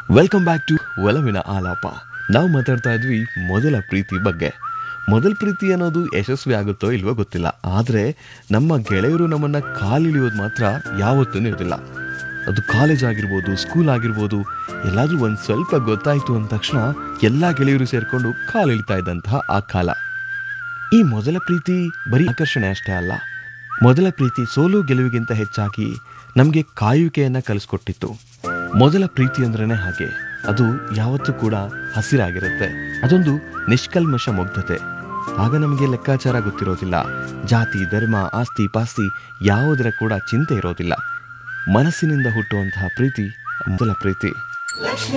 welcome back to ಒಲವಿನ ಆಲಾಪ ನಾವು ಮಾತಾಡ್ತಾ ಇದ್ವಿ ಮೊದಲ ಪ್ರೀತಿ ಬಗ್ಗೆ ಮೊದಲ ಪ್ರೀತಿ ಅನ್ನೋದು ಯಶಸ್ವಿ ಆಗುತ್ತೋ ಇಲ್ವೋ ಗೊತ್ತಿಲ್ಲ ಆದರೆ ನಮ್ಮ ಗೆಳೆಯರು ನಮ್ಮನ್ನ ಕಾಲಿಳಿಯೋದು ಮಾತ್ರ ಯಾವತ್ತೂ ಇರೋದಿಲ್ಲ ಅದು ಕಾಲೇಜ್ ಆಗಿರ್ಬೋದು ಸ್ಕೂಲ್ ಆಗಿರ್ಬೋದು ಎಲ್ಲಾದ್ರೂ ಒಂದು ಸ್ವಲ್ಪ ಗೊತ್ತಾಯ್ತು ಅಂದ ತಕ್ಷಣ ಎಲ್ಲ ಗೆಳೆಯರು ಸೇರ್ಕೊಂಡು ಕಾಲಿಳಿತಾ ಇದ್ದಂತಹ ಆ ಕಾಲ ಈ ಮೊದಲ ಪ್ರೀತಿ ಬರೀ ಆಕರ್ಷಣೆ ಅಷ್ಟೇ ಅಲ್ಲ ಮೊದಲ ಪ್ರೀತಿ ಸೋಲು ಗೆಲುವಿಗಿಂತ ಹೆಚ್ಚಾಗಿ ನಮಗೆ ಕಾಯುವಿಕೆಯನ್ನ ಕಲಿಸ್ಕೊಟ್ಟಿತ್ತು ಮೊದಲ ಪ್ರೀತಿ ಅಂದ್ರೇನೆ ಹಾಗೆ ಅದು ಯಾವತ್ತೂ ಕೂಡ ಹಸಿರಾಗಿರುತ್ತೆ ಅದೊಂದು ನಿಷ್ಕಲ್ಮಶ ಮುಗ್ಧತೆ ಆಗ ನಮಗೆ ಲೆಕ್ಕಾಚಾರ ಗೊತ್ತಿರೋದಿಲ್ಲ ಜಾತಿ ಧರ್ಮ ಆಸ್ತಿ ಪಾಸ್ತಿ ಯಾವುದರ ಕೂಡ ಚಿಂತೆ ಇರೋದಿಲ್ಲ ಮನಸ್ಸಿನಿಂದ ಹುಟ್ಟುವಂತಹ ಪ್ರೀತಿ ಮೊದಲ ಪ್ರೀತಿ